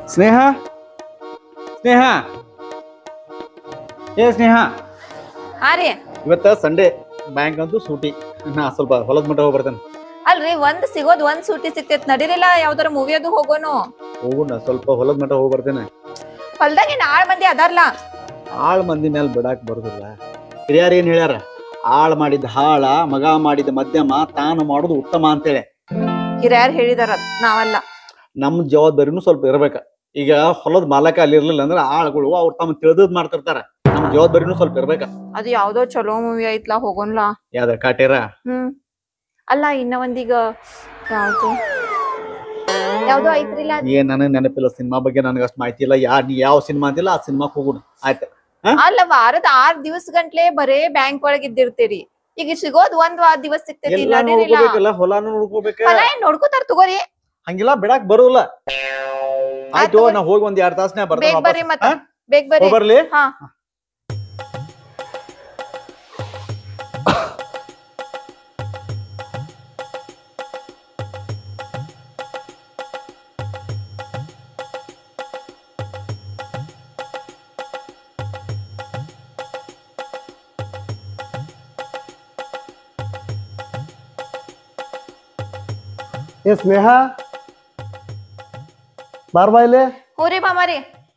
ಸ್ನೇಹ ಸ್ನೇಹ ಏ ಸ್ನೇಹ ಹಾ ರೀ ಇವತ್ತ ಸಂಡೇ ಬ್ಯಾಂಕ್ ಅಂತೂ ಸೂಟಿ ನಾ ಸ್ವಲ್ಪ ಹೊಲದ ಮಟ್ಟ ಹೋಗಿ ಬರ್ತೇನೆ ಅಲ್ರಿ ಒಂದ್ ಸಿಗೋದ್ ಒಂದ್ ಸೂಟಿ ಸಿಗ್ತೈತ್ ನಡೀರಿಲ್ಲ ಯಾವ್ದಾರ ಮೂವಿ ಅದು ಹೋಗೋನು ಹೋಗೋಣ ಸ್ವಲ್ಪ ಹೊಲದ ಮಟ್ಟ ಹೋಗಿ ಬರ್ತೇನೆ ಹೊಲ್ದಾಗ ಏನ್ ಆಳ್ ಮಂದಿ ಅದಾರ್ಲ ಆಳ್ ಮಂದಿ ಮೇಲೆ ಬಿಡಾಕ್ ಬರುದಿಲ್ಲ ಹಿರಿಯರ್ ಏನ್ ಹೇಳ್ಯಾರ ಆಳ್ ಮಾಡಿದ ಹಾಳ ಮಗ ಮಾಡಿದ ಮಧ್ಯಮ ತಾನು ಮಾಡೋದು ಉತ್ತಮ ಅಂತೇಳಿ ಹಿರಿಯರ್ ಹೇಳಿದಾರ ಅದ್, ನಾವಲ್ಲ ನಮ್ ಜವಾಬ್ದಾರಿನೂ ಸ್ವಲ್ಪ ಇರ್ಬೇಕ ಈಗ ಹೊಲದ ಮಾಲಕ ಅಲ್ಲಿ ಇರ್ಲಿಲ್ಲ ಅಂದ್ರೆ ಆಳ್ಗಳು ಅವ್ರು ತಮ್ಮ ತಿಳಿದದ್ ಮಾಡ್ತಿರ್ತಾರ ನಮ್ ಜವಾಬ್ದಾರಿನೂ ಸ್ವಲ್ಪ ಇರ್ಬೇಕ ಅದು ಯಾವ್ದೋ ಚಲೋ ಮೂವಿ ಐತ್ಲಾ ಹೋಗೋನ್ಲಾ ಯಾವ್ದ ಕಾಟೇರ ಹ್ಮ್ ಅಲ್ಲ ಇನ್ನ ಒಂದೀಗ ಯಾವ್ದು ಯಾವ್ದೋ ಐತ್ರಿಲ್ಲ ಅದ್. ಏನ್ ನನಗ್ ನೆನಪಿಲ್ಲ ಸಿನಿಮಾ ಬಗ್ಗೆ ನನಗೆ ಅಷ್ಟು ಮಾಹಿತಿ ಇಲ್ಲ ಯಾ ನೀ ಯಾವ ಸಿನಿಮಾ ಅಂತಿಲ್ಲ ಆ ಸಿನಿಮಾಕ್ ಹೋಗುಣ ಆಯ್ತು ಅಲ್ಲ ವಾರದ ಆರ್ ದಿವಸ ಗಂಟ್ಲೆ ಬರೇ ಬ್ಯಾಂಕ್ ಒಳಗ್ ಇದ್ದಿರ್ತೀರಿ ಈಗ ಸಿಗೋದ್ ಒಂದ್ ವಾರ ದಿವಸ ಸಿಗ್ತೈತಿ ಎಲ್ಲ ನಡೀರಿಲ್ಲ ನೋಡ್ಕೋಬೇಕಲ್ಲ ಹೊಲಾನು ನೋಡ್ಕೋಬೇಕ ಹೊಲ ಏನ್ ನೋಡ್ಕೋತಾರ ತಗೋರಿ ಹಂಗಿಲ್ಲ ಬಿಡಾಕ್ ಬರುದಿಲ್ಲ ಆಯ್ತು ಆಯ್ತು. ನಾ ಹೋಗಿ ಒಂದ್ ಎರಡ್ ತಾಸ್ನ್ಯಾಗ ಬೇಗ ಬರ್ರಿ ಮತ್ತ ಬೇಗ ಬರ್ರಿ ಬರ್ಲಿ ಹಾ ಏ ಸ್ನೇಹ ಬಾರ್ ಬಾ ಇಲ್ಲಿ ಹ್ಞೂ ರೀ ಮಾಮಾರಿ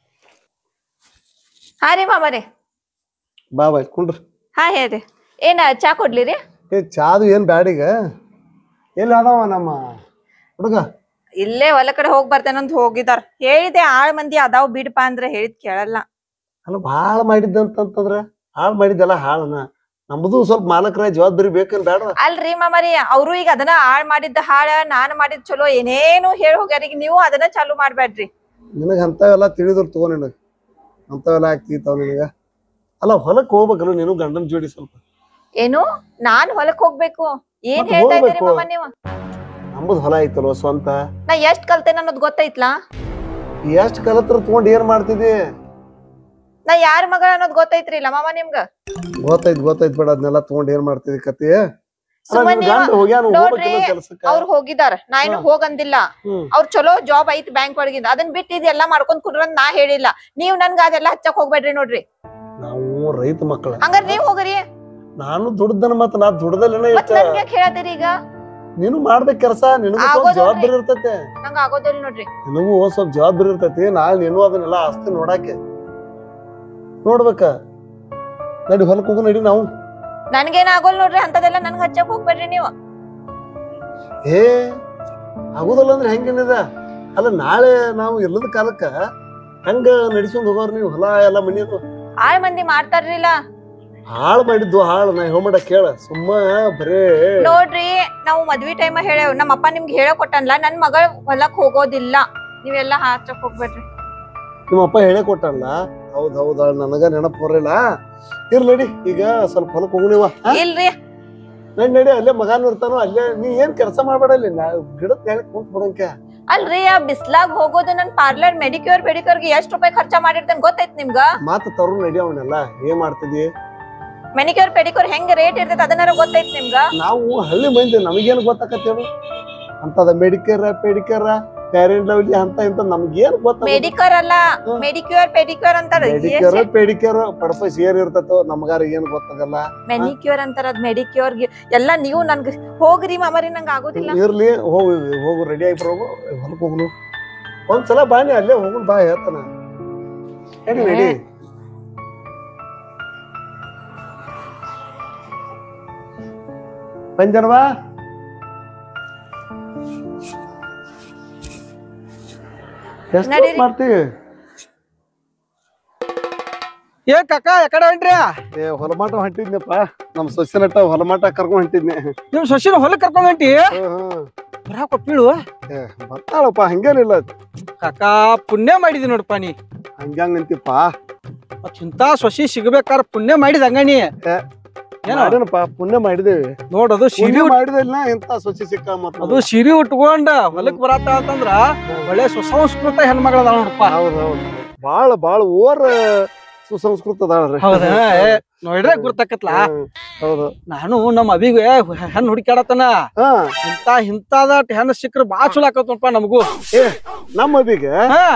ಹಾ ರೀ ಮಾಮಾರಿ ಬಾ ಬಾ ಕುಂಡ್ರಿ ಹಾ ಹೇಳ್ರಿ ಏನ ಚಾ ಕೊಡ್ಲಿ ರೀ ಏ ಚಾದು ಏನ್ ಬ್ಯಾಡೀಗ ಎಲ್ಲಿ ಅದಾವ ನಮ್ಮ ಹುಡುಗ ಇಲ್ಲೇ ಹೊಲ ಕಡೆ ಹೋಗ್ ಬರ್ತೇನಂತ ಹೋಗಿದಾರ ಹೇಳಿದೆ ಆಳ್ ಮಂದಿ ಅದಾವ್ ಬಿಡಪ್ಪ ಅಂದ್ರೆ ಹೇಳಿದ್ ಕೇಳಲ್ಲ ಅಲ್ಲ ಭಾಳ ಮಾಡಿದ್ದಂತಂದ್ರ ಹಾಳು ಮಾಡಿದ್ದಲ್ಲ ಹಾಳನ ನಮ್ದು ಸ್ವಲ್ಪ ಮಾಲಕರ ಜವಾಬ್ದಾರಿ ಬೇಕನ್ ಬೇಡ ಅಲ್ರಿ ಮಾಮಾರಿ ಅವ್ರು ಈಗ ಅದನ್ನ ಹಾಳ್ ಮಾಡಿದ್ದ ಹಾಳ ನಾನ್ ಮಾಡಿದ್ ಚಲೋ ಏನೇನು ಹೇಳಿ ಹೋಗ್ಯಾರ ಈಗ ನೀವು ಅದನ್ನ ಚಾಲು ಮಾಡ್ಬೇಡ್ರಿ ನಿನಗ ಅಂಥವೆಲ್ಲ ತಿಳಿದ್ರು ತಗೋ ನಿನಗ ಅಂಥವೆಲ್ಲ ಆಗ್ತಿತ್ತಾವ ನಿನಗ ಅಲ್ಲ ಹೊಲಕ್ ಹೋಗ್ಬೇಕಲ್ಲ ನೀನು ಗಂಡನ ಜೋಡಿ ಸ್ವಲ್ಪ ಏನು ನಾನ್ ಹೊಲಕ್ ಹೋಗ್ಬೇಕು ಏನ್ ಮತ್ತ್ ಹೇಳ್ತಾ ಇದ್ದೀರಿ ಹೋಗ್ಬೇಕು. ಮಾಮ ನೀವು ನಮ್ಮದು ಹೊಲ ಐತಲ್ವ ಸ್ವಂತ ನಾ ಎಷ್ಟ್ ಕಲ್ತೇನೆ ಅನ್ನೋದ್ ಗೊತ್ತೈತ್ಲಾ ಎಷ್ಟ್ ಕಲತ್ರ ತಗೊಂಡ್ ಏನ್ ಮಾಡ್ತಿದಿ ನಾ ಯಾರ ಮಗಳ ಅನ್ನೋದ್ ಗೊತ್ತೈತ್ರಿ ಇಲ್ಲ ಮಾಮ ನಿಮ್ಗ ಗೊತ್ತೈತ್ ಗೊತ್ತೈತ್ ಬೇಡ ಅದನ್ನೆಲ್ಲ ತಗೊಂಡ್ ಏನ್ ಮಾಡ್ತಿದಿ ಕತಿ ಅಲ್ಲ ಸುಮ್ಮನೆ ನಿನ್ ಗಂಡ ಹೋಗ್ಯಾನ ನೋಡ್ರಿ, ಹೋಗ್ಬೇಕಿಲ್ಲ ಕೆಲ್ಸಕ್ಕ ಅವ್ರು ಹೋಗಿದಾರ ನಾ ಏನು ಹಾ. ಹೋಗಂದಿಲ್ಲ ಹ್ಮ್ ಅವ್ರ ಚಲೋ ಜಾಬ್ ಐತ್ ಬ್ಯಾಂಕ್ ಒಳಗಿಂದ ಅದನ್ ಬಿಟ್ಟು ಇದೆಲ್ಲ ಮಾಡ್ಕೊಂಡ್ ಕುಡ್ರಂತ ನಾ ಹೇಳಿಲ್ಲ ನೀವ್ ನನ್ಗ ಅದೆಲ್ಲ ಹಚ್ಚಕ್ ಹೋಗ್ಬೇಡ್ರಿ ನೋಡ್ರಿ ನಾವು ರೈತ ಮಕ್ಕಳ ಹಂಗಾರ ನೀವ್ ಹೋಗ್ರಿ ನಾನು ದುಡ್ದನ ಮತ್ತ ನಾ ದುಡ್ದಲ್ಲೇನ ಮತ್ ಇಷ್ಟ ನನ್ಗೆ ಯಾಕೆ ಹೇಳತ್ತೀರಿ ಈಗ ನೀನು ಮಾಡ್ಬೇಕ್ ಕೆಲಸ ನಿನಗೂ ಸ್ವಲ್ಪ ಆಗೋದಿಲ್ರಿ. ಜವಾಬ್ದಾರಿ ಇರ್ತೈತೆ ನಂಗ ಆಗೋದಿಲ್ಲ ನೋಡ್ರಿ ನಿನಗೂ ಒಂದ್ ಸ್ವಲ್ಪ ಜವಾಬ್ದಾರಿ ಇರ್ತೈತಿ ನಾಳೆ ನೀನು ಅದನ್ನೆಲ್ಲ ಆಸ್ತಿ ನೋಡಾಕೆ ನೋಡ್ಬೇಕ ನಡಿ ಹೊಲಕ್ ಹೋಗು ನಡಿ ನಾವು ನನ್ಗೇನ್ ಆಗೋಲ್ ನೋಡ್ರಿ ಅಂತದೆಲ್ಲ ನನ್ಗ ಹಚ್ಚಕ್ ಹೋಗ್ಬೇಡ್ರಿ ನೀವು ಏ ಆಗುದಿಲ್ಲ ಅಂದ್ರೆ ಹೆಂಗೇನಿದ ಅಲ್ಲ ನಾಳೆ ನಾವು ಇಲ್ಲದ ಕಾಲಕ್ಕ ಹೆಂಗ ನಡಿಸ್ಕೊಂಡ್ ಹೋಗೋರ್ ನೀವು ಹೊಲ ಎಲ್ಲ ಮನಿದು ಆಳ್ ಮಂದಿ ಮಾಡ್ತಾರ್ರಿಲ್ಲ ಹಾಳು ಮಾಡಿದ್ದು ಹಾಳು ನಾ ಹೋಮಡ ಕೇಳ ಸುಮ್ಮ ಬರೇ ನೋಡ್ರಿ ನಾವು ಮದ್ವಿ ಟೈಮ್ ಹೇಳೇವ್ ನಮ್ಮ ಅಪ್ಪ ನಿಮ್ಗೆ ಹೇಳಕ್ ಕೊಟ್ಟನ್ಲ ನನ್ ಮಗಳ ಹೊಲಕ್ ಹೋಗೋದಿಲ್ಲ ನೀವೆಲ್ಲ ಹಚ್ಚಕ್ ಹೋಗ್ಬೇಡ್ರಿ ನಿಮ್ಮ ಅಪ್ಪ ಹೇಳೇ ಕೊಟ್ಟಲ್ಲ ಹೌದ್ ಹೌದ್ ನನಗ ನೆನಪು ಬರಲಿಲ್ಲ ಇರ್ಲಿ ನಡಿ ಈಗ ಸ್ವಲ್ಪ ಹೊಲಕ್ ಹೋಗು ನೀವ ಇಲ್ರಿ ನಡಿ ನಡಿ ಅಲ್ಲೇ ಮಗಾನು ಇರ್ತಾನೋ ಅಲ್ಲೇ ನೀ ಏನ್ ಕೆಲಸ ಮಾಡ್ಬೇಡ ಇಲ್ಲಿ ನಾ ಗಿಡದ ಹೇಳಿ ಕುಂತ್ ಬಿಡಂಕ ಅಲ್ರಿ ಆ ಬಿಸ್ಲಾಗ್ ಹೋಗೋದು ನನ್ ಪಾರ್ಲರ್ ಮೆಡಿಕ್ಯೂರ್ ಪೆಡಿಕ್ಯೂರ್ಗೆ ಎಷ್ಟ್ ರೂಪಾಯಿ ಖರ್ಚ ಮಾಡಿರ್ತೇನೆ ಗೊತ್ತೈತ್ ನಿಮ್ಗ ಮಾತು ತರು ನಡಿ ಅವನ್ನೆಲ್ಲ ಏನ್ ಮಾಡ್ತಿದ್ವಿ ಮೆನಿಕ್ಯೂರ್ ಪೆಡಿಕ್ಯೂರ್ ಹೆಂಗ್ ರೇಟ್ ಇರ್ತೈತೆ ಅದನ್ನಾರ ಗೊತ್ತೈತ್ ನಿಮ್ಗ ನಾವು ಹಳ್ಳಿ ಮಂದಿ ನಮಗೇನು ಗೊತ್ತಾಕತ್ತೇಳು ಅಂತದ ಮೆಡಿಕೇರ್ ಪೆಡಿಕೇರ್ ಪ್ಯಾರೆಂಟ್ ಲವ್ಲಿ ಅಂತ ಇಂತ ನಮ್ಗೇನ್ ಗೊತ್ತ ಮೆಡಿಕರ್ ಅಲ್ಲ ಹ್ಮ್. ಮೆಡಿಕ್ಯೂರ್ ಪೆಡಿಕ್ಯೂರ್ ಅಂತಾರ ಮೆಡಿಕೇರ್ ಪೆಡಿಕೇರ್ ಪಡಪ ಸೇರ್ ಇರ್ತತೋ ನಮಗಾರ ಏನ್ ಗೊತ್ತಾಗಲ್ಲ ಮೆನಿಕ್ಯೂರ್ ಅಂತಾರ ಅದ್ ಮೆಡಿಕ್ಯೂರ್ ಎಲ್ಲ ನೀವು ನನ್ಗ ಹೋಗ್ರಿ ಮಾಮರಿ ನಂಗ ಆಗೋದಿಲ್ಲ ಇರ್ಲಿ ಹೋಗು ಹೋಗು ರೆಡಿ ಆಗಿ ಬರೋಗು ಹೊಲಕ್ ಹೋಗುನು ಒಂದ್ಸಲ ಬಾನಿ ಅಲ್ಲೇ ಹೋಗುನ್ ಬಾ ಹೇಳ್ತಾನ ನಡಿ ನಡಿ ಪಂಜರ್ವಾ ಎಷ್ಟು ನಡೀರಿ. ಮಾಡ್ತೀವಿ ಏ ಕಾಕ ಯಾಕಡೆ ಹೊಂಟ್ರಿ ಏ ಹೊಲಮಾಟ ಹೊಂಟಿದ್ನಪ್ಪ ನಮ್ ಸೊಸೆನಟ್ಟ ಹೊಲಮಾಟ ಕರ್ಕೊಂಡ್ ಹೊಂಟಿದ್ನೆ ನಿಮ್ ಸೊಸಿನ ಹೊಲಕ್ ಕರ್ಕೊಂಡ್ ಹೊಂಟಿ ಹ್ಮ್, ಹ್ಮ್. ಬರಾಕ್ ಕೊಟ್ಬಿಳು ಏ ಬರ್ತಾಳಪ್ಪ ಹಂಗೇನಿಲ್ಲ ಕಾಕ ಪುಣ್ಯ ಮಾಡಿದಿ ನೋಡಪ್ಪ ನೀ ಹಂಗ್ಯಾಂಗ್ ನಿಂತಿಪ್ಪ ಮತ್ ಇಂತ ಸೊಸಿ ಸಿಗ್ಬೇಕಾರ ಪುಣ್ಯ ಮಾಡಿದ ಹಂಗಣಿ ಏನೋ ಮಾಡೇನಪ್ಪ ಪುಣ್ಯ ಮಾಡಿದೇವಿ ನೋಡದು ಸಿರಿ ಪುಣ್ಯ ಉಟ್- ಮಾಡಿದಿಲ್ಲ ಇಂತ ಸೊಸಿ ಸಿಕ್ಕ ಮತ್ತ ಅದು ಸಿರಿ ಉಟ್ಕೊಂಡ ಹೊಲಕ್ ಬರತ್ತ ಅಂತಂದ್ರ ಒಳ್ಳೆ ಸುಸಂಸ್ಕೃತ ಹೆಣ್ಮಗಳ ಅದಾಳ ನೋಡಪ್ಪ ಹೌದ್ ಹೌದ್ ಬಾಳ ಬಾಳ ಓರ್ ಸುಸಂಸ್ಕೃತ ಅದಾಳ್ರಿ ಹೌದಾ ಏ, ನೋಡ್ರೆ ಗುರ್ತಾಕತ್ಲ ಹ್ಮ್, ಹೌದು ನಾನು ನಮ್ಮ ಅವಿಗೆ ಹೆಣ್ ಹುಡುಕ್ಯಾಡತನ ಹಾ ಇಂತ ಇಂತಾದ ಹೆಣ್ಣು ಸಿಕ್ಕ್ರ ಬಾಳ ಚಲೋ ಆಕತ್ ನೋಡಪ್ಪ ನಮಗೂ ನಮ್ಮ ಅಬಿಗೆ ಹಾ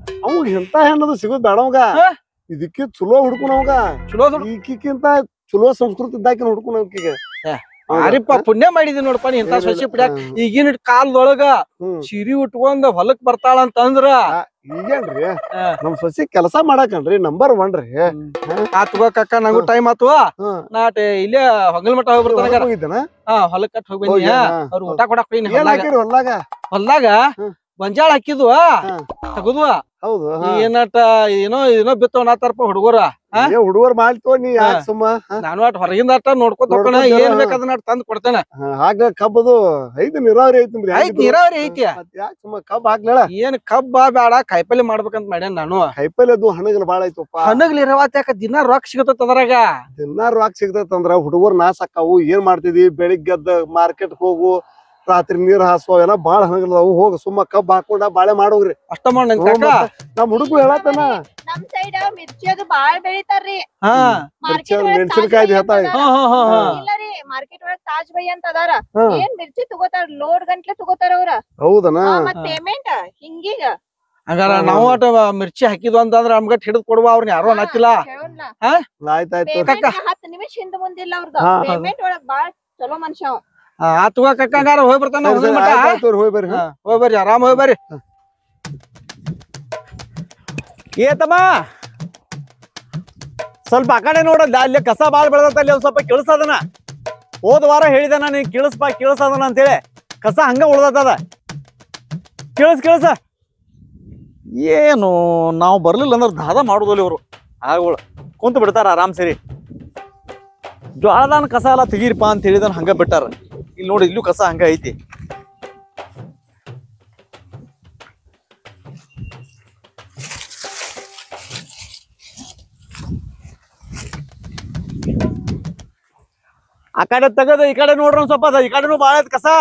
ಅವಾಗ ಎಂತ ಹೆಣ್ಣದು ಸಿಗೋದ್ ಬೇಡ ಅವಾಗ ಹಾ? ಇದಕ್ಕೆ ಚಲೋ ಹುಡ್ಕೊನ ಅವಾಗ ಚಲೋ ದುಡ್ಡು ಈಕಿಕ್ಕಿಂತ ಚಲೋ ಸಂಸ್ಕೃತಿ ಇದ್ದಾಕಿನ ಹುಡ್ಕೊನ ಅವಕಿಗೆ ಯಾರಿಪ್ಪ ಪುಣ್ಯ ಮಾಡಿದೀನಿ ನೋಡಪ್ಪ ನೀ ಇಂತ ಸೊಸಿ ಬಿಡ್ಯಾಕ ಈಗಿನ ಕಾಲದೊಳಗ ಹ್ಮ್ ಸಿರಿ ಉಟ್ಕೊಂಡ್ ಹೊಲಕ್ ಬರ್ತಾಳ ಅಂತಂದ್ರ ಈಗೇನ್ರಿ ಹಾ. ನಮ್ ಸೊಸಿ ಕೆಲಸ ಮಾಡಕನ್ರಿ ನಂಬರ್ ಒನ್ ರೀ ಆ ತಗೋ ಕಕ್ಕ ನಂಗೂ ಟೈಮ್ ಆತು ಹ್ಮ್. ನಾಟ್ ಇಲ್ಲೇ ಹೊಂಗಲ್ ಮಠ ಹೋಗ್ಬಿಡ್ತಾನ ಹೋಗಿದ್ದಾನ ಹಾ ಹೊಲಕ್ ಕಟ್ ಹೋಗಿ ಹೋಗಿ, ಬನ್ನಿ ಹಾ, ಅವ್ರು ಹಾ. ಊಟ ಕೊಡಕ್ ಹೋಗಿನಿ ಏನ್ ಹೊಲ್ದಾಗ ಹಾಕಿರಿ ಹೊಲ್ದಾಗ ಹೊಲ್ದಾಗ ಹ್ಮ್. ಗೊಂಜಾಳ ಹಾಕಿದ್ವ ಹಾ. ತಗದ್ವ ಹೌದು ಹಾ. ಏನಟ ಏನೋ ಏನೋ ಬಿತ್ತವ ನಾತಾರಪ್ಪ ಹುಡುಗರ ಹಾ? ಏ ಹುಡುಗರ್ ಮಾಡ್ತೋ ನೀ ಯಾಕೆ ಹಾ. ಸುಮ್ಮ ಹಾ? ನಾನು ಅಟ್ ಹೊರಗಿಂದ ಅಟ್ಟ ನೋಡ್ಕೊತ ಹೋಗೋಣ ನೋಡ್ಕೊತ ಏನ್ ಹಾ. ಬೇಕಾದನ್ನ ಅಟ್ ತಂದ್ ಕೊಡ್ತೇನೆ ಹಾ, ಹಾಗ ಕಬ್ಬದು ಐತಿ ನೀರಾವರಿ ಐತಿ ನಿಮ್ದು ಆಯ್ತ್ ನೀರಾವರಿ ಐತಿ ಯಾಕೆ ಸುಮ್ಮ ಕಬ್ಬ್ ಹಾಕ್ಲಳ ಏನ್ ಕಬ್ಬ ಬೇಡ ಕಾಯಿಪಲ್ಲೆ ಮಾಡ್ಬೇಕಂತ ಮಾಡ್ಯಾನ ನಾನು ಕೈಪಲ್ಲೆ ಅದು ಹಣಗಲ್ ಬಾಳ ಐತಪ್ಪ ಹನಗ್ಲಿರವಾತ ಯಾಕ ದಿನ ರೊಕ್ಕ ಸಿಗತ್ತ ಅದ್ರಾಗ ದಿನ ರೊಕ್ಕ ಸಿಗ್ತೈತಂದ್ರ ಹುಡುಗರ್ ನಾಸ್ ಆಕ್ಕಾವು ಏನ್ ಮಾಡ್ತಿದಿ ಬೆಳಿಗ್ಗೆ ಎದ್ದ ಮಾರ್ಕೆಟ್ ಹೋಗು ರಾತ್ರಿ ನೀರ್ ಹಾಸುವ ಎಲ್ಲ ಬಾಳ ಹಣಗಲ್ದಾವು ಹೋಗ ಸುಮ್ಮ ಕಬ್ಬ್ ಹಾಕೊಂಡ ಬಾಳೆ ಮಾಡೋಗ್ರಿ ಅಷ್ಟ ಮಾಡ್ ನನ್ ಹ್ಞೂ ಕಾಕ ಮತ್ತ. ನಮ್ ಹುಡುಗರು ಹೇಳತ್ತನ ನಮ್ ಸೈಡ್ ಮಿರ್ಚಿ ಅದು ಬಾಳ್ ಬೆಳಿತಾರ್ರಿ ಹಾ ಮಾರ್ಕೆಟ್ ಮಿರ್ಚಿ- ಮೆಣಸಿನ್ಕಾಯಿ ಹೇಳ್ತಾ ಇದ್ದೆ. ಹಾ ಹಾ ಹಾ ಹಾ ಇಲ್ಲ ರೀ ಮಾರ್ಕೆಟ್ ಒಳಗ್ ತಾಜ್ ಬೈ ಅಂತ ಅದಾರ ಹಾ. ಏನ್ ಮಿರ್ಚಿ ತಗೋತಾರ ಲೋಡ್ ಗಂಟ್ಲೆ ತಗೋತಾರ ಅವ್ರ ಹೌದನ ಮತ್ ಪೇಮೆಂಟ್ ಹಿಂಗೀಗ ಹಂಗಾರ ನಾವು ಅಟ ಮಿರ್ಚಿ ಹಾಕಿದ್ವು ಅಂತಂದ್ರ ನಮ್ಗಟ್ ಹಿಡಿದ್ ಕೊಡುವ ಅವ್ರನ್ನ ಯಾರು ಅನ್ನತ್ತಿಲ್ಲ ಹೇಳೋಣ್ಲ. ಆಯ್ತಾಯ್ತು Payment ಕಕ್ಕ. ಗೆ ಹತ್ತ್ ನಿಮಿಷ ಹಿಂದ ಮುಂದಿಲ್ಲ ಅವ್ರದ ಹಾ. ಪೇಮೆಂಟ್ ಒಳಗ್ ಬಾಳ್ ಚಲೋ ಮನುಷ್ಯ ಅವ. ಆ ತಗೋ ಕಕ್ಕ ಹಂಗಾರ ಹೋಗಿ ಬರ್ತಾನ ಸರಿ, ಹೊಂಗಲ್ ಸರಿ, ಮಠ ಆಯ್ತಾಯ್ತು ಹೋಗಿ ಬರ್ರಿ ಹಾ, ಹೋಗ್ ಬರ್ರಿ ಆರಾಮ್ ಹೋಗಿ ಬರ್ರಿ ಏತಮ್ಮ ಸ್ವಲ್ಪ ಆ ಕಡೆ ನೋಡಲ್ಲ ಅಲ್ಲಿ ಕಸ ಬಾಳ್ ಬೆಳೆದತ್ತ ಅಲ್ಲಿ ಒಂದ್ ಸ್ವಲ್ಪ ಕೇಳಿಸದನ ಹೋದ ವಾರ ಹೇಳಿದ ನಾನು ಕೇಳಿಸ್ಪಾ ಕೇಳಿಸದನ ಅಂತೇಳಿ ಕಸ ಹಂಗ ಉಳ್ದತ್ತದ ಕೇಳಿಸ್ ಕೇಳಿಸ ಏನು ನಾವು ಬರ್ಲಿಲ್ಲ ಅಂದ್ರೆ ದಾದ ಮಾಡುದಿಲ್ಲ ಇವರು ಆಗಳು ಕುಂತ ಬಿಡ್ತಾರ ಆರಾಮ್ ಸರಿ ಜ್ವಾಳದಾನ ಕಸ ಎಲ್ಲ ತೆಗೀರಿಪ್ಪ ಅಂತ ಹೇಳಿದನ್ ಹಂಗ ಬಿಟ್ಟಾರ ಇಲ್ಲಿ ನೋಡಿ ಇಲ್ಲೂ ಕಸ ಹಂಗ ಐತಿ ಆ ಕಡೆ ತೆಗದ ಈ ಕಡೆ ನೋಡ್ರಿ ಒಂದ್ ಸ್ವಲ್ಪ ಅದ ಈ ಕಡೆನೂ ಬಾಳ ಐತ್ ಕಸ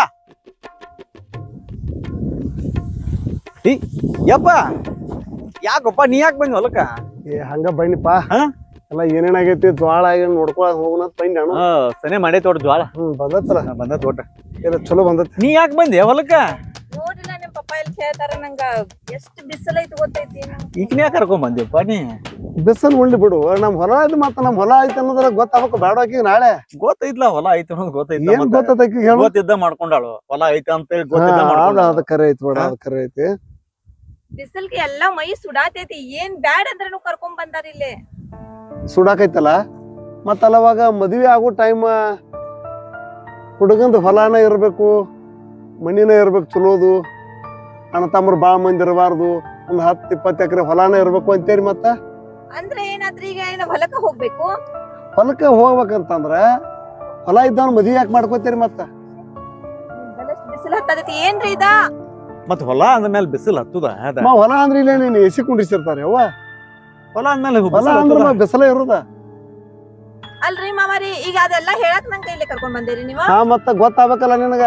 ಈ, ಯಪ್ಪ ಯಾಕಪ್ಪ ನೀ ಯಾಕೆ ಬಂದಿ ಹೊಲಕ್ಕ ಏ ಹಂಗ ಬನ್ನಿಪ್ಪ ಹಾ? ಎಲ್ಲ ಏನೇನಾಗೈತಿ ಜ್ವಾಳ ಏನ್ ನೋಡ್ಕೊಳಕ್ ಹೋಗೋಣ ಅಂತ ಬಂದ್ ನಾನು ಹಾ ಸನೆ ಮಾಡೇ ತೋಟ ಜ್ವಾಳ ಹ್ಮ್ ಬಂದತ್ತಲ್ಲ ಬಂದ ತೋಟ ಏನ ಚಲೋ ಬಂದತ್ ನೀ ಯಾಕೆ ಬಂದೆ ಹೊಲಕ್ಕ ನೋಡ್ರಿಲ್ಲ ನಿಮ್ ಪಪ್ಪ ಇಲ್ಲಿ ಕೇಳ್ತಾರ ನಂಗ ಎಷ್ಟ್ ಬಿಸಿಲೈತಿ ಗೊತ್ತೈತಿ ನಂಗ್. ಈಗಿನ ಯಾಕೆ ಕರ್ಕೊಂಡ್ ಬಂದಿವಪ್ಪ ನೀ ಬಿಸಲ್ ಉಂಡ್ಲಿ ಬಿಡು ನಮ್ ಹೊಲ ಇದು ಮತ್ತ ನಮ್ ಹೊಲ ಐತಿ ಅನ್ನೋದ್ರ ಗೊತ್ತಾಗಬೇಕು ಬೇಡ ಆಕಿಗೆ ನಾಳೆ ಗೊತ್ತೈತ್ಲ ಹೊಲ ಐತಿ ಅನ್ನೋದು ಗೊತ್ತೈತ್ಲ ಏನ್ ಮತ್ತೆ. ಗೊತ್ತೈತಿ ಹೇಳು ಗೊತ್ತಿದ್ದ ಮಾಡ್ಕೊಂಡಾಳು ಹೊಲ ಐತಿ ಅಂತ ಹೇಳಿ ಹಾ, ಗೊತ್ತಿದ್ದ ಅದ ಮಾಡ್ಕೊಂಡಾಳು ಅದ ಕರೆ ಐತಿ ಬಿಡ ಅದ ಕರೆ ಐತಿ ಬಿಸಿಲ್ಗೆ ಎಲ್ಲಾ ಮೈ ಸುಡಾತೈತಿ ಏನ್ ಬ್ಯಾಡ್ ಅಂದ್ರೂ ಕರ್ಕೊಂಡ್ ಬಂದಾರ ಇಲ್ಲಿ ಸುಡಾಕೈತಲ್ಲ ಮತ್ತ ಅಲ್ಲವಾಗ ಮದ್ವೆ ಆಗೋ ಟೈಮ್ ಹುಡುಗಂದು ಹೊಲಾನ ಇರ್ಬೇಕು ಮನಿನ ಇರ್ಬೇಕು ಚಲೋದು ಅಣ್ಣ ತಮ್ಮರು ಬಾಳ ಮಂದಿ ಇರಬಾರ್ದು ಒಂದ್ ಹತ್ತು ಇಪ್ಪತ್ತು ಎಕರೆ ಹೊಲಾನ ಇರ್ಬೇಕು ಅಂತೇಳಿ ಮತ್ತ ಅಂದ್ರೆ ಏನಾದ್ರೂ ಈಗ ಏನ ಹೊಲಕ್ಕ ಹೋಗ್ಬೇಕು ಹೊಲಕ್ಕೆ ಹೋಗ್ಬೇಕಂತಂದ್ರ ಹೊಲ ಇದ್ದವನ್ ಮದ್ವಿ ಯಾಕೆ ಮಾಡ್ಕೋತೀರಿ ಮತ್ತ ಬಿಸಿಲು ಹತ್ತದೈತಿ ಏನ್ರಿ ಇದ ಮತ್ ಹೊಲ ಅಂದ್ಮೇಲೆ ಬಿಸಿಲು ಹತ್ತದ ಅದ ಮ ಹೊಲ ಅಂದ್ರೆ ಇಲ್ಲ ನೀನ್ ಎಸಿ ಕುಂಡಿಸಿರ್ತಾರೆ ಅವ್ವ ಹೊಲ ಅಂದ್ಮೇಲೆ ಹೊಲ ಬಿಸಿಲು ಅಂದ್ರೆ ಹತ್ತದ. ಮ ಬಿಸಿಲ ಇರುದ ಅಲ್ರಿ ಮಾಮಾರಿ ಈಗ ಅದೆಲ್ಲ ಹೇಳಕ್ ನಂಗ ಇಲ್ಲಿ ಕರ್ಕೊಂಡ್ ಬಂದಿರಿ ನೀವು ಹಾ ಮತ್ತ ಗೊತ್ತಾಗ್ಬೇಕಲ್ಲ ನಿನಗ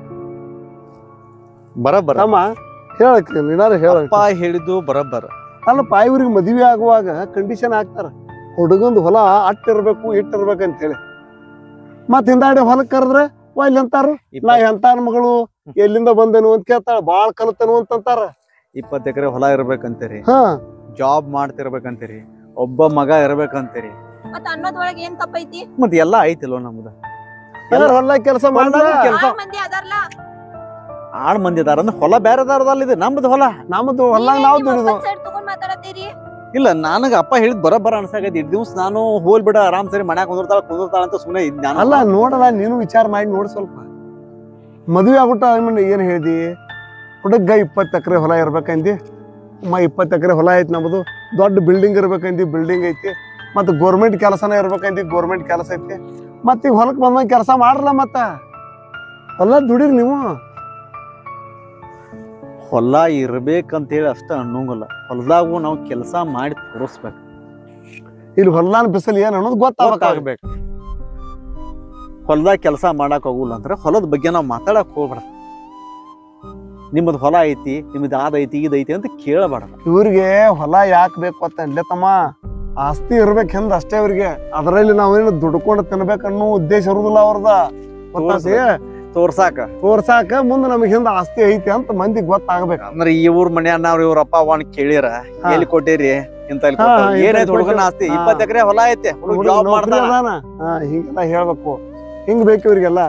ಬರಬ್ಬರ ತಮ್ಮ ಹೇಳಕ್ ನೀನಾರು ಹೇಳ ಅಪ್ಪ ಹೇಳಿದ್ದು ಬರಬ್ಬರ ಅಲ್ಲಪ್ಪ ಇವ್ರಿಗೆ ಮದ್ವೆ ಆಗುವಾಗ ಕಂಡೀಷನ್ ಹಾಕ್ತಾರ ಹುಡುಗಂದು ಹೊಲ ಅಟ್ ಇರ್ಬೇಕು ಇಟ್ ಇರ್ಬೇಕು ಅಂತ ಹೇಳಿ ಮತ್ ಹಿಂದಾಡಿ ಹೊಲಕ್ ಕರೆದ್ರೆ ಇಲ್ಲಿ ಅಂತಾರು ನಾ ಎಂತಾರ ಮಗಳು ಎಲ್ಲಿಂದ ಬಂದೆನು ಅಂತ ಕೇಳ್ತಾಳ ಬಾಳ್ ಕಲ್ತನು ಅಂತಂತಾರ ಇಪ್ಪತ್ತು ಎಕರೆ ಹೊಲ ಇರ್ಬೇಕಂತೀರಿ ಹಾ ಜಾಬ್ ಮಾಡ್ತಿರ್ಬೇಕಂತೀರಿ ಒಬ್ಬ ಮಗ ಇರ್ಬೇಕಂತೀರಿ ಮತ್ತ ಅನ್ನೋದ್ರೊಳಗೆ ಏನ್ ತಪ್ಪೈತಿ ಮತ್ ಎಲ್ಲಾ ಐತಿಲ್ವ ನಮ್ದ ಯಾರ್ ಹೊಲ ಕೆಲಸ ಮಾಡಿದ್ರ ಹೊಲ್ದಾಗ ಕೆಲ್ಸ ಆಳ್ ಮಂದಿ ಅದಾರ್ಲ ಆಳ್ ಮಂದಿ ಅದಾರ ಅಂದ್ರೆ ಹೊಲ ಬೇರೆ ಅದಾರದಲ್ಲ ಇದು ನಮ್ದು ಹೊಲ ನಮ್ದು ಹೊಲ ನಾವು ದುಡಿದು ಸೈಡ್ ತಗೊಂಡ್ ಮಾತಾಡತ್ತೀರಿ ಇಲ್ಲ ನನಗ ಅಪ್ಪ ಹೇಳಿದ್ ಬರಬ್ಬರ ಅನ್ಸಾಕೈತಿ ಇಡ್ ದಿವ್ಸ ನಾನು ಹೋಲ್ ಬಿಡ ಆರಾಮ್ ಸರಿ ಮನ್ಯಾಗ ಕುಂದಿರ್ತಾಳ ಕುಂದಿರ್ತಾಳ ಅಂತ ಸುಮ್ಮನೆ ಇದ್ ನಾನು ಅಲ್ಲ ನೋಡಲ್ಲ ನೀನು ವಿಚಾರ ಮಾಡಿ ನೋಡ್ ಸ್ವಲ್ಪ ಮದುವೆ ಆಗ್ಬಿಟ್ಟ ಆಮೇಲೆ ಏನ್ ಹೇಳ್ದಿ ಹುಡುಗ ಇಪ್ಪತ್ತು ಎಕರೆ ಹೊಲ ಇರ್ಬೇಕಂದಿ ಮ ಇಪ್ಪತ್ತು ಎಕರೆ ಹೊಲ ಐತಿ ನಮ್ಮದು ದೊಡ್ಡ ಬಿಲ್ಡಿಂಗ್ ಇರ್ಬೇಕಂದಿ ಬಿಲ್ಡಿಂಗ್ ಐತಿ ಮತ್ತು ಗೋರ್ಮೆಂಟ್ ಕೆಲಸನ ಇರ್ಬೇಕಂದಿ ಗೋರ್ಮೆಂಟ್ ಕೆಲಸ ಐತಿ ಮತ್ತೆ ಈಗ ಹೊಲಕ್ಕೆ ಬಂದಾಗ ಕೆಲಸ ಮಾಡ್ರಲ್ಲ ಮತ್ತ ಹೊಲ ದುಡೀರಿ ನೀವು ಹೊಲ ಇರ್ಬೇಕಂತೇಳಿ ಅಷ್ಟ ಅನ್ನೋಂಗಿಲ್ಲ ಹೊಲದಾಗೂ ನಾವು ಕೆಲಸ ಮಾಡಿ ತೋರಿಸ್ಬೇಕು ಇಲ್ಲಿ ಹೊಲ್ದಾನ ಬಿಸಿಲು ಏನು ಅನ್ನೋದು ಗೊತ್ತಾಗಬೇಕು ಗೊತ್ತಾಗ್ಬೇಕು ಹೊಲದಾಗ ಕೆಲಸ ಮಾಡಕ್ ಹೋಗುಲ್ಲ ಅಂದ್ರೆ ಹೊಲದ ಬಗ್ಗೆ ನಾವು ಮಾತಾಡಕ್ ಹೋಗ್ಬಾರ್ದು ನಿಮ್ಮದ್ ಹೊಲ ಐತಿ ನಿಮ್ಮದ್ ಅದ ಐತಿ ಇದ್ ಐತಿ ಅಂತ ಕೇಳಬಾರ್ದು ಇವ್ರಿಗೆ ಹೊಲ ಯಾಕೆ ಬೇಕು ಅಂತ ಅಲ್ಲೇ ತಮ್ಮ ಆಸ್ತಿ ಇರ್ಬೇಕು ಹೆಂದ ಅಷ್ಟೇ ಇವ್ರಿಗೆ ಅದರಲ್ಲಿ ನಾವೇನು ದುಡ್ಕೊಂಡು ತಿನ್ಬೇಕನ್ನೋ ಉದ್ದೇಶ ಇರುದಿಲ್ಲ ಅವ್ರದ ಗೊತ್ತಾತಿ ತೋರ್ಸಾಕ ತೋರ್ಸಾಕ ಮುಂದೆ ನಮಗೆ ಹಿಂದ ಆಸ್ತಿ ಐತಿ ಅಂತ ಮಂದಿಗೆ ಗೊತ್ತಾಗ್ಬೇಕು ಅಂದ್ರೆ ಇವ್ರ ಮನ್ಯಾನವ್ರ ಇವ್ರಪ್ಪ ಅವನ್ ಕೇಳಿರ ಹಾ. ಎಲ್ಲಿ ಕೊಟ್ಟಿರಿ ಇಂತ ಹಾ, ಇಂತಲ್ಲಿ ಏನಾಯ್ತು ಹುಡುಗನ ಕೊಟ್ಟಿರಿ. ಆಸ್ತಿ ಹಾ. ಇಪ್ಪತ್ತು ಎಕರೆ ಹೊಲ ಐತೆ ಹುಡುಗ ಹುಡುಗ ಜಾಬ್ ನೌಕರಿ ಮಾಡ್ತಾನ ಅದಾನ. ಹಾ ಹಿಂಗೆಲ್ಲ ಹೇಳ್ಬೇಕು ಹಿಂಗ್ ಬೇಕು ಇವ್ರಿಗೆಲ್ಲ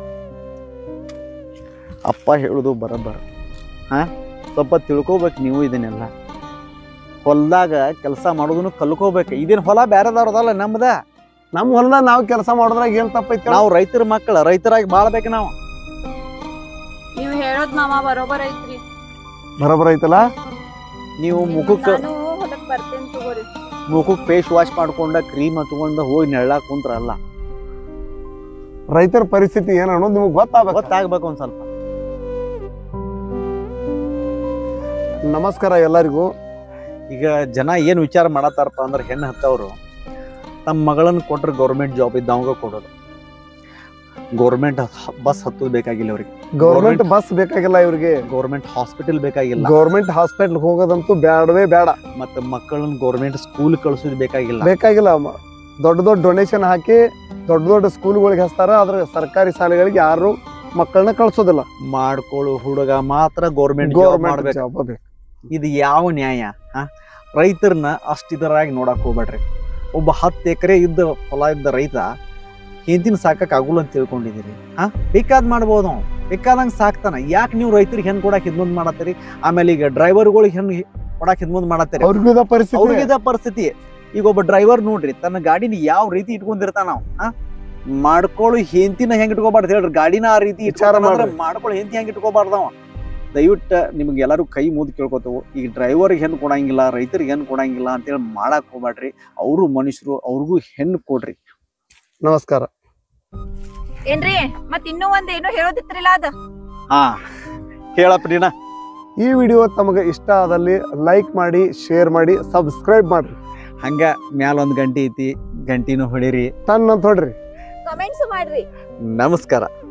ಅಪ್ಪ ಹೇಳುದು ಬರಬ್ಬರ ಹಾ ಸ್ವಲ್ಪ ತಿಳ್ಕೊಬೇಕು ನೀವು ಇದನ್ನೆಲ್ಲ ಹೊಲ್ದಾಗ ಕೆಲಸ ಮಾಡೋದನ್ನು ಕಲ್ಕೋಬೇಕು ಇದೇನ್ ಹೊಲ ಬ್ಯಾರೆದವ್ರದಲ್ಲ ನಮ್ದ ನಮ್ ಹೊಲ್ದಾಗ ನಾವ್ ಕೆಲಸ ಮಾಡೋದ್ರಾಗ ಏನ್ ತಪ್ಪೈತಿ ಹೇಳು? ನಾವು ರೈತರ ಮಕ್ಕಳ ರೈತರಾಗಿ ಬಾಳ್ಬೇಕು ನಾವು ನೀವ್ ಹೇಳೋದ್ ಮಾಮ ಬರೋಬರ್ ಐತ್ರಿ ಬರೋಬ್ಬರ ಐತಲ್ಲ ನೀವು ಮುಖಕ್ಕೆ ನಾನು ಹೊಲಕ್ ಬರ್ತೇನೆ ತಗೋರಿ ಮುಖಕ್ಕೆ ಫೇಸ್ ವಾಶ್ ಮಾಡ್ಕೊಂಡ ಕ್ರೀಮ್ ಹತ್ಕೊಂಡ ಹೋಗಿ ನೆಳ್ಳಾಕ್ ಕುಂತ್ರಲ್ಲ ರೈತರ ಪರಿಸ್ಥಿತಿ ಏನ್ ಅನ್ನೋದು ನಿಮ್ಗೆ ಗೊತ್ತಾಗ್ಬೇಕು ಗೊತ್ತಾಗ್ಬೇಕು ಒಂದ್ ಸ್ವಲ್ಪ ನಮಸ್ಕಾರ ಎಲ್ಲರಿಗೂ ಈಗ ಜನ ಏನ್ ವಿಚಾರ ಮಾಡತ್ತಾರಪ್ಪ ಅಂದ್ರೆ ಹೆಣ್ಣು ಹತ್ತವ್ರು ತಮ್ಮ ಮಗಳನ್ನ ಕೊಟ್ರೆ ಗೌರ್ಮೆಂಟ್ ಜಾಬ್ ಇದ್ದವಂಗ ಕೊಡೋದು ಗೌರ್ಮೆಂಟ್ ಬಸ್ ಹತ್ತೋದು ಬೇಕಾಗಿಲ್ಲ ಅವ್ರಿಗೆ ಗೌರ್ಮೆಂಟ್ ಬಸ್ ಬೇಕಾಗಿಲ್ಲ ಇವ್ರಿಗೆ ಗೌರ್ಮೆಂಟ್ ಹಾಸ್ಪಿಟಲ್ ಬೇಕಾಗಿಲ್ಲ ಗೌರ್ಮೆಂಟ್ ಹಾಸ್ಪಿಟಲ್ ಹೋಗೋದಂತೂ ಬ್ಯಾಡವೇ ಬೇಡ ಮತ್ತೆ ಮಕ್ಕಳನ್ನ ಗೌರ್ಮೆಂಟ್ ಸ್ಕೂಲ್ ಕಳ್ಸೋದು ಬೇಕಾಗಿಲ್ಲ ಬೇಕಾಗಿಲ್ಲ ಮ- ದೊಡ್ಡ ದೊಡ್ಡ ಡೊನೇಷನ್ ಹಾಕಿ ದೊಡ್ಡ ದೊಡ್ಡ ಸ್ಕೂಲ್ಗಳಿಗೆ ಹಚ್ತಾರ ಆದ್ರೆ ಸರ್ಕಾರಿ ಶಾಲೆಗಳಿಗೆ ಯಾರು ಮಕ್ಕಳನ್ನ ಕಳ್ಸೋದಿಲ್ಲ ಮಾಡ್ಕೊಳ್ಳೋ ಹುಡುಗ ಮಾತ್ರ ಗೌರ್ಮೆಂಟ್ ಜಾಬ್ ಗೌರ್ಮೆಂಟ್ ಮಾಡ್ಬೇಕು ಜಾಬ್ ಬೇಕು ಇದು ಯಾವ ನ್ಯಾಯ ಹಾ ರೈತರನ್ನ ಅಷ್ಟ್ ಇದರಾಗಿ ನೋಡಕ್ ಹೋಗ್ಬೇಡ್ರಿ ಒಬ್ಬ ಹತ್ತು ಎಕರೆ ಇದ್ದ ಹೊಲ ಇದ್ದ ರೈತ ಹೆಂತಿನ ಸಾಕಕ್ ಆಗುಲ್ಲ ಅಂತ ತಿಳ್ಕೊಂಡಿದ್ದೀರಿ ಹಾ ಬೇಕಾದ್ ಮಾಡ್ಬೋದು ಅವ ಬೇಕಾದಂಗ್ ಸಾಕ್ತಾನ ಯಾಕೆ ನೀವು ರೈತರಿಗೆ ಹೆಣ್ ಕೊಡಕ್ ಹಿಂದ್ ಮಾಡತ್ತೀರಿ ಆಮೇಲೆ ಈಗ ಡ್ರೈವರ್ಗಳಿಗೆ ಹೆಣ್ ಕೊಡಕ್ ಹಿಂದ್ ಮಾಡ್ತೀರಿ ಅವ್ರಿಗೂ ಇದ ಪರಿಸ್ಥಿತಿ ಅವ್ರಿಗೆ ಇದ ಪರಿಸ್ಥಿತಿ ಈಗ ಒಬ್ಬ ಡ್ರೈವರ್ ನೋಡ್ರಿ ತನ್ನ ಗಾಡಿನ ಯಾವ ರೀತಿ ಇಟ್ಕೊಂಡಿರ್ತಾನ ನಾವು ಹಾ ಮಾಡ್ಕೊಳ್ಳೋ ಹೆಂತಿನ ಹೆಂಗ್ ಇಟ್ಕೋಬಾರ್ದು ಹೇಳ್ರಿ ಗಾಡಿನ ಆ ರೀತಿ ವಿಚಾರ ಇಟ್ಕೊಂಡ್ರೆ ಮಾಡ್ರಿ. ಮಾಡ್ಕೊಳ್ಳೋ ಹೆಂತಿ ಹೆಂಗ್ ಇಟ್ಕೋಬಾರ್ದವ ದಯವಿಟ್ಟು ನಿಮ್ಗೆ ಎಲ್ಲರೂ ಕೈ ಮುದ್ದು ಕೇಳ್ಕೊತವು ಈಗ ಡ್ರೈವರ್ಗೆ ಹೆಣ್ಣು ಕೊಡಂಗಿಲ್ಲ ರೈತರಿಗೆ ಹೆಣ್ಣು ಕೊಡಂಗಿಲ್ಲ ಅಂತೇಳಿ ಮಾಡಕ್ ಹೋಗ್ಬೇಡ್ರಿ ಅವರು ಮನುಷ್ಯರು ಅವ್ರಿಗೂ ಹೆಣ್ಣು ಕೊಡ್ರಿ ನಮಸ್ಕಾರ ಏನ್ರಿ ಮತ್ ಇನ್ನೂ ಒಂದ್ ಏನೋ ಹೇಳೋದಿತ್ರಿಲ್ಲ ಅದ ಹಾ ಹೇಳಪ್ಪ ನೀನ ಈ ವಿಡಿಯೋ ತಮಗೆ ಇಷ್ಟ ಆದಲ್ಲಿ ಲೈಕ್ ಮಾಡಿ ಶೇರ್ ಮಾಡಿ ಸಬ್ಸ್ಕ್ರೈಬ್ ಮಾಡ್ರಿ ಹಂಗ ಮ್ಯಾಲ ಒಂದ್ ಗಂಟೆ ಐತಿ ಗಂಟಿನೂ ಹೊಡಿರಿ ತನ್ನ ಅಂತ ಹೊಡ್ರಿ ಕಮೆಂಟ್ಸ್ ಮಾಡ್ರಿ ನಮಸ್ಕಾರ